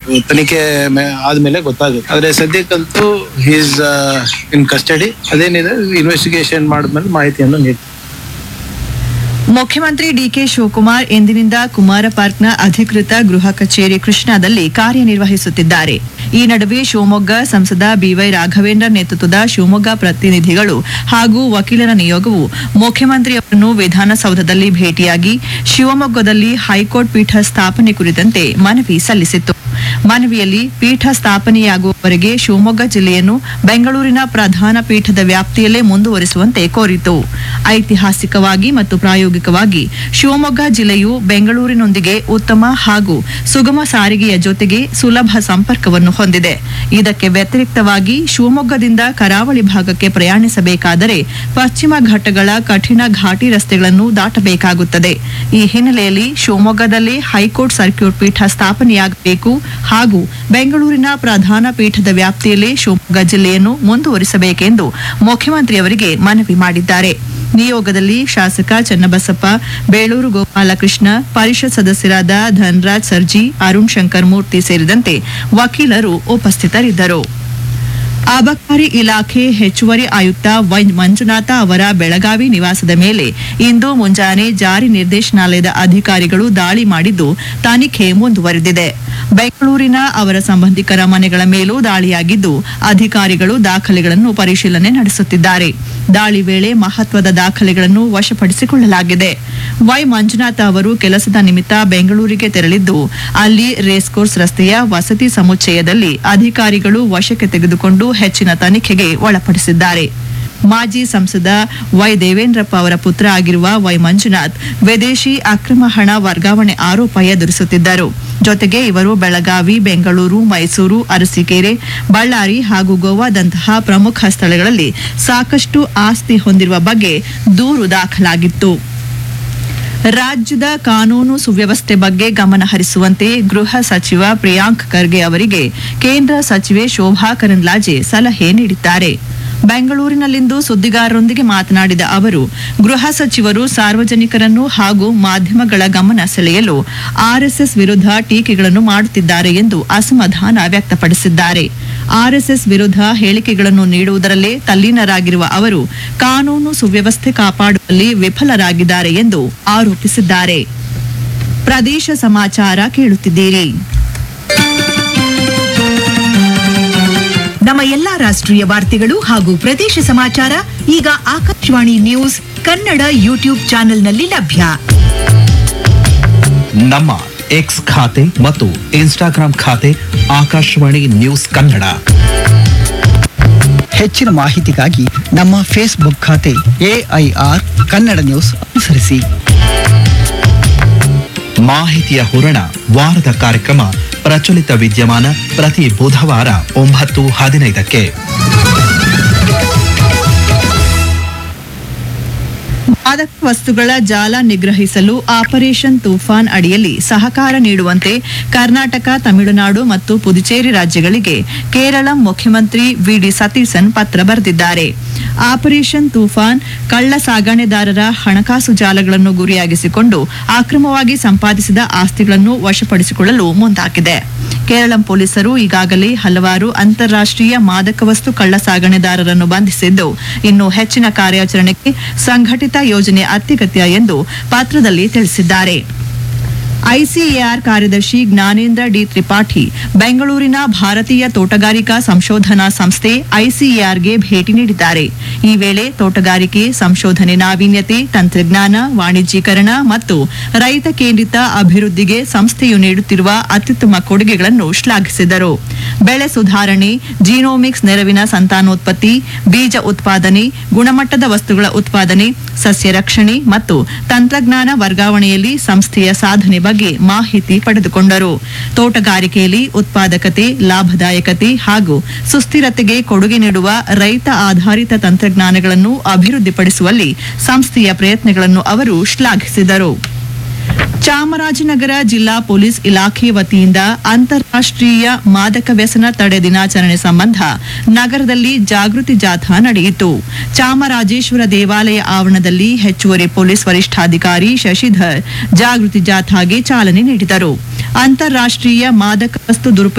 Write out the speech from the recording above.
ತನಿಖೆ ಮೇ- ಆದ್ಮೇಲೆ ಗೊತ್ತಾಗುತ್ತೆ ಆದ್ರೆ ಸದ್ಯಕ್ಕಂತೂ ಈಸ್ ಇನ್ ಕಸ್ಟಡಿ ಅದೇನಿದೆ ಇನ್ವೆಸ್ಟಿಗೇಷನ್ ಮಾಡಿದ್ಮೇಲೆ ಮಾಹಿತಿಯನ್ನು ನೀಡ್ತೀವಿ ಮುಖ್ಯಮಂತ್ರಿ ಡಿಕೆ ಶಿವಕುಮಾರ್ ಎಂದಿನಿಂದ ಕುಮಾರ ಪಾರ್ಕ್ನ ಅಧಿಕೃತ ಗೃಹ ಕಚೇರಿ ಕೃಷ್ಣಾದಲ್ಲಿ ಕಾರ್ಯನಿರ್ವಹಿಸುತ್ತಿದ್ದಾರೆ ಈ ನಡುವೆ ಶಿವಮೊಗ್ಗ ಸಂಸದ ಬಿವೈ ರಾಘವೇಂದ್ರ ನೇತೃತ್ವದ ಶಿವಮೊಗ್ಗ ಪ್ರತಿನಿಧಿಗಳು ಹಾಗೂ ವಕೀಲರ ನಿಯೋಗವು ಮುಖ್ಯಮಂತ್ರಿಯವರನ್ನು ವಿಧಾನಸೌಧದಲ್ಲಿ ಭೇಟಿಯಾಗಿ ಶಿವಮೊಗ್ಗದಲ್ಲಿ ಹೈಕೋರ್ಟ್ ಪೀಠ ಸ್ಥಾಪನೆ ಕುರಿತಂತೆ ಮನವಿ ಸಲ್ಲಿಸಿತ್ತು ಮನವಿಯಲ್ಲಿ ಪೀಠ ಸ್ಥಾಪನೆಯಾಗುವವರೆಗೆ ಶಿವಮೊಗ್ಗ ಜಿಲ್ಲೆಯನ್ನು ಬೆಂಗಳೂರಿನ ಪ್ರಧಾನ ಪೀಠದ ವ್ಯಾಪ್ತಿಯಲ್ಲೇ ಮುಂದುವರಿಸುವಂತೆ ಕೋರಿತು ಐತಿಹಾಸಿಕವಾಗಿ ಮತ್ತು ಪ್ರಾಯೋಗಿಕವಾಗಿ ಶಿವಮೊಗ್ಗ ಜಿಲ್ಲೆಯು ಬೆಂಗಳೂರಿನೊಂದಿಗೆ ಉತ್ತಮ ಹಾಗೂ ಸುಗಮ ಸಾರಿಗೆಯ ಜೊತೆಗೆ ಸುಲಭ ಸಂಪರ್ಕವನ್ನು ಹೊಂದಿದೆ ಇದಕ್ಕೆ ವ್ಯತಿರಿಕ್ತವಾಗಿ ಶಿವಮೊಗ್ಗದಿಂದ ಕರಾವಳಿ ಭಾಗಕ್ಕೆ ಪ್ರಯಾಣಿಸಬೇಕಾದರೆ ಪಶ್ಚಿಮ ಘಟ್ಟಗಳ ಕಠಿಣ ಘಾಟಿ ರಸ್ತೆಗಳನ್ನು ದಾಟಬೇಕಾಗುತ್ತದೆ ಈ ಹಿನ್ನೆಲೆಯಲ್ಲಿ ಶಿವಮೊಗ್ಗದಲ್ಲೇ ಹೈಕೋರ್ಟ್ ಸರ್ಕ್ಯೂಟ್ ಪೀಠ ಸ್ಥಾಪನೆಯಾಗಬೇಕು ಹಾಗೂ ಬೆಂಗಳೂರಿನ ಪ್ರಧಾನ ಪೀಠದ ವ್ಯಾಪ್ತಿಯಲ್ಲೇ ಶಿವಮೊಗ್ಗ ಜಿಲ್ಲೆಯನ್ನು ಮುಂದುವರಿಸಬೇಕೆಂದು ಮುಖ್ಯಮಂತ್ರಿಯವರಿಗೆ ಮನವಿ ಮಾಡಿದ್ದಾರೆ ನಿಯೋಗದಲ್ಲಿ ಶಾಸಕ ಚನ್ನಬಸಪ್ಪ ಬೇಳೂರು ಗೋಪಾಲಕೃಷ್ಣ ಪರಿಷತ್ ಸದಸ್ಯರಾದ ಧನರಾಜ್ ಸರ್ಜಿ ಅರುಣ್ ಶಂಕರ್ ಮೂರ್ತಿ ಸೇರಿದಂತೆ ವಕೀಲರು ಉಪಸ್ಥಿತರಿದ್ದರು ಅಬಕಾರಿ ಇಲಾಖೆ ಹೆಚ್ಚುವರಿ ಆಯುಕ್ತ ವೈ ಮಂಜುನಾಥ ಅವರ ಬೆಳಗಾವಿ ನಿವಾಸದ ಮೇಲೆ ಇಂದು ಮುಂಜಾನೆ ಜಾರಿ ನಿರ್ದೇಶನಾಲಯದ ಅಧಿಕಾರಿಗಳು ದಾಳಿ ಮಾಡಿದ್ದು ತನಿಖೆ ಮುಂದುವರೆದಿದೆ ಬೆಂಗಳೂರಿನ ಅವರ ಸಂಬಂಧಿಕರ ಮನೆಗಳ ಮೇಲೂ ದಾಳಿಯಾಗಿದ್ದು ಅಧಿಕಾರಿಗಳು ದಾಖಲೆಗಳನ್ನು ಪರಿಶೀಲನೆ ನಡೆಸುತ್ತಿದ್ದಾರೆ ದಾಳಿ ವೇಳೆ ಮಹತ್ವದ ದಾಖಲೆಗಳನ್ನು ವಶಪಡಿಸಿಕೊಳ್ಳಲಾಗಿದೆ ವೈ ಮಂಜುನಾಥ ಅವರು ಕೆಲಸದ ನಿಮಿತ್ತ ಬೆಂಗಳೂರಿಗೆ ತೆರಳಿದ್ದು ಅಲ್ಲಿ ರೇಸ್ಕೋರ್ಸ್ ರಸ್ತೆಯ ವಸತಿ ಸಮುಚ್ಚಯದಲ್ಲಿ ಅಧಿಕಾರಿಗಳು ವಶಕ್ಕೆ ತೆಗೆದುಕೊಂಡು ಹೆಚ್ಚಿನ ತನಿಖೆಗೆ ಒಳಪಡಿಸಿದ್ದಾರೆ ಮಾಜಿ ಸಂಸದ ವೈ ದೇವೇಂದ್ರಪ್ಪ ಅವರ ಪುತ್ರ ಆಗಿರುವ ವೈ ಮಂಜುನಾಥ್ ವಿದೇಶಿ ಅಕ್ರಮ ಹಣ ವರ್ಗಾವಣೆ ಆರೋಪ ಎದುರಿಸುತ್ತಿದ್ದರು ಜೊತೆಗೆ ಇವರು ಬೆಳಗಾವಿ ಬೆಂಗಳೂರು ಮೈಸೂರು ಅರಸೀಕೆರೆ ಬಳ್ಳಾರಿ ಹಾಗೂ ಗೋವಾದಂತಹ ಪ್ರಮುಖ ಸ್ಥಳಗಳಲ್ಲಿ ಸಾಕಷ್ಟು ಆಸ್ತಿ ಹೊಂದಿರುವ ಬಗ್ಗೆ ದೂರು ದಾಖಲಾಗಿತ್ತು ರಾಜ್ಯದ ಕಾನೂನು ಸುವ್ಯವಸ್ಥೆ ಬಗ್ಗೆ ಗಮನ ಹರಿಸುವಂತೆ ಗೃಹ ಸಚಿವ ಪ್ರಿಯಾಂಕ್ ಖರ್ಗೆ ಅವರಿಗೆ ಕೇಂದ್ರ ಸಚಿವೆ ಶೋಭಾ ಕರಂದ್ಲಾಜೆ ಸಲಹೆ ನೀಡಿದ್ದಾರೆ ಬೆಂಗಳೂರಿನಲ್ಲಿಂದು ಸುದ್ದಿಗಾರರೊಂದಿಗೆ ಮಾತನಾಡಿದ ಅವರು ಗೃಹ ಸಚಿವರು ಸಾರ್ವಜನಿಕರನ್ನು ಹಾಗೂ ಮಾಧ್ಯಮಗಳ ಗಮನ ಸೆಳೆಯಲು ಆರ್ಎಸ್ಎಸ್ ವಿರುದ್ಧ ಟೀಕೆಗಳನ್ನು ಮಾಡುತ್ತಿದ್ದಾರೆ ಎಂದು ಅಸಮಾಧಾನ ವ್ಯಕ್ತಪಡಿಸಿದ್ದಾರೆ ಆರ್ಎಸ್ಎಸ್ ವಿರುದ್ಧ ಹೇಳಿಕೆಗಳನ್ನು ನೀಡುವುದರಲ್ಲೇ ತಲ್ಲೀನರಾಗಿರುವ ಅವರು ಕಾನೂನು ಸುವ್ಯವಸ್ಥೆ ಕಾಪಾಡುವಲ್ಲಿ ವಿಫಲರಾಗಿದ್ದಾರೆ ಎಂದು ಆರೋಪಿಸಿದ್ದಾರೆ ಪ್ರದೇಶ ಸಮಾಚಾರ ಕೇಳುತ್ತಿದ್ದೀರಿ ನಮ್ಮ ಎಲ್ಲಾ ರಾಷ್ಟ್ರೀಯ ವಾರ್ತೆಗಳು ಹಾಗೂ ಪ್ರದೇಶ ಸಮಾಚಾರ ಈಗ ಆಕಾಶವಾಣಿ ನ್ಯೂಸ್ ಕನ್ನಡ ಯೂಟ್ಯೂಬ್ ಚಾನೆಲ್ನಲ್ಲಿ ಲಭ್ಯ ನಮ್ಮ ಎಕ್ಸ್ ಖಾತೆ ಮತ್ತು ಇನ್ಸ್ಟಾಗ್ರಾಂ ಖಾತೆ ಆಕಾಶವಾಣಿ ನ್ಯೂಸ್ ಕನ್ನಡ ಹೆಚ್ಚಿನ ಮಾಹಿತಿಗಾಗಿ ನಮ್ಮ ಫೇಸ್ಬುಕ್ ಖಾತೆ ಎಐಆರ್ ಕನ್ನಡ ನ್ಯೂಸ್ ಅನುಸರಿಸಿ ಮಾಹಿತಿಯ ಹೂರಣ ವಾರದ ಕಾರ್ಯಕ್ರಮ ಪ್ರಚಲಿತ ವಿದ್ಯಮಾನ ಪ್ರತಿ ಬುಧವಾರ ಒಂಬತ್ತು ಹದಿನೈದಕ್ಕೆ ಮಾದಕ ವಸ್ತುಗಳ ಜಾಲ ನಿಗ್ರಹಿಸಲು ಆಪರೇಷನ್ ತೂಫಾನ್ ಅಡಿಯಲ್ಲಿ ಸಹಕಾರ ನೀಡುವಂತೆ ಕರ್ನಾಟಕ ತಮಿಳುನಾಡು ಮತ್ತು ಪುದುಚೇರಿ ರಾಜ್ಯಗಳಿಗೆ ಕೇರಳ ಮುಖ್ಯಮಂತ್ರಿ ವಿಡಿ ಸತೀಸನ್ ಪತ್ರ ಬರೆದಿದ್ದಾರೆ ಆಪರೇಷನ್ ತೂಫಾನ್ ಕಳ್ಳ ಸಾಗಣೆದಾರರ ಹಣಕಾಸು ಜಾಲಗಳನ್ನು ಗುರಿಯಾಗಿಸಿಕೊಂಡು ಅಕ್ರಮವಾಗಿ ಸಂಪಾದಿಸಿದ ಆಸ್ತಿಗಳನ್ನು ವಶಪಡಿಸಿಕೊಳ್ಳಲು ಮುಂದಾಗಿದೆ ಕೇರಳ ಪೊಲೀಸರು ಈಗಾಗಲೇ ಹಲವಾರು ಅಂತಾರಾಷ್ಟ್ರೀಯ ಮಾದಕ ವಸ್ತು ಕಳ್ಳ ಸಾಗಣೆದಾರರನ್ನು ಬಂಧಿಸಿದ್ದು ಇನ್ನು ಹೆಚ್ಚಿನ ಕಾರ್ಯಾಚರಣೆಗೆ ಸಂಘಟಿತ ಯೋಜನೆ ಅತ್ಯಗತ್ಯ ಎಂದು ಪತ್ರದಲ್ಲಿ ತಿಳಿಸಿದ್ದಾರೆ ಐಸಿಎಆರ್ ಕಾರ್ಯದರ್ಶಿ ಜ್ಞಾನೇಂದ್ರ ಡಿ ತ್ರಿಪಾಠಿ ಬೆಂಗಳೂರಿನ ಭಾರತೀಯ ತೋಟಗಾರಿಕಾ ಸಂಶೋಧನಾ ಸಂಸ್ಥೆ ಐಸಿಎಆರ್ಗೆ ಭೇಟಿ ನೀಡಿದ್ದಾರೆ ಈ ವೇಳೆ ತೋಟಗಾರಿಕೆ ಸಂಶೋಧನೆ ನಾವೀನ್ಯತೆ ತಂತ್ರಜ್ಞಾನ ವಾಣಿಜ್ಯೀಕರಣ ಮತ್ತು ರೈತ ಕೇಂದ್ರಿತ ಅಭಿವೃದ್ಧಿಗೆ ಸಂಸ್ಥೆಯು ನೀಡುತ್ತಿರುವ ಅತ್ಯುತ್ತಮ ಕೊಡುಗೆಗಳನ್ನು ಶ್ಲಾಘಿಸಿದರು ಬೆಳೆ ಸುಧಾರಣೆ ಜೀನೋಮಿಕ್ಸ್ ನೆರವಿನ ಸಂತಾನೋತ್ಪತ್ತಿ ಬೀಜ ಉತ್ಪಾದನೆ ಗುಣಮಟ್ಟದ ವಸ್ತುಗಳ ಉತ್ಪಾದನೆ ಸಸ್ಯ ರಕ್ಷಣೆ ಮತ್ತು ತಂತ್ರಜ್ಞಾನ ವರ್ಗಾವಣೆಯಲ್ಲಿ ಸಂಸ್ಥೆಯ ಸಾಧನೆ ಬಗ್ಗೆ ಮಾಹಿತಿ ಪಡೆದುಕೊಂಡರು ತೋಟಗಾರಿಕೆಯಲ್ಲಿ ಉತ್ಪಾದಕತೆ ಲಾಭದಾಯಕತೆ ಹಾಗೂ ಸುಸ್ಥಿರತೆಗೆ ಕೊಡುಗೆ ನೀಡುವ ರೈತ ಆಧಾರಿತ ತಂತ್ರಜ್ಞಾನಗಳನ್ನು ಅಭಿವೃದ್ಧಿಪಡಿಸುವಲ್ಲಿ ಸಂಸ್ಥೆಯ ಪ್ರಯತ್ನಗಳನ್ನು ಅವರು ಶ್ಲಾಘಿಸಿದರು ಚಾಮರಾಜನಗರ ಜಿಲ್ಲಾ ಪೊಲೀಸ್ ಇಲಾಖೆ ವತಿಯಿಂದ ಅಂತಾರಾಷ್ಟ್ರೀಯ ಮಾದಕ ವ್ಯಸನ ತಡೆ ದಿನಾಚರಣೆ ಸಂಬಂಧ ನಗರದಲ್ಲಿ ಜಾಗೃತಿ ಜಾಥಾ ನಡೆಯಿತು ಚಾಮರಾಜೇಶ್ವರ ದೇವಾಲಯ ಆವರಣದಲ್ಲಿ ಹೆಚ್ಚುವರಿ ಪೊಲೀಸ್ ವರಿಷ್ಠಾಧಿಕಾರಿ ಶಶಿಧರ್ ಜಾಗೃತಿ ಜಾಥಾಗೆ ಚಾಲನೆ ನೀಡಿದರು ಅಂತಾರಾಷ್ಟ್ರೀಯ ಮಾದಕ ವಸ್ತು ದುರುಪಯೋಗ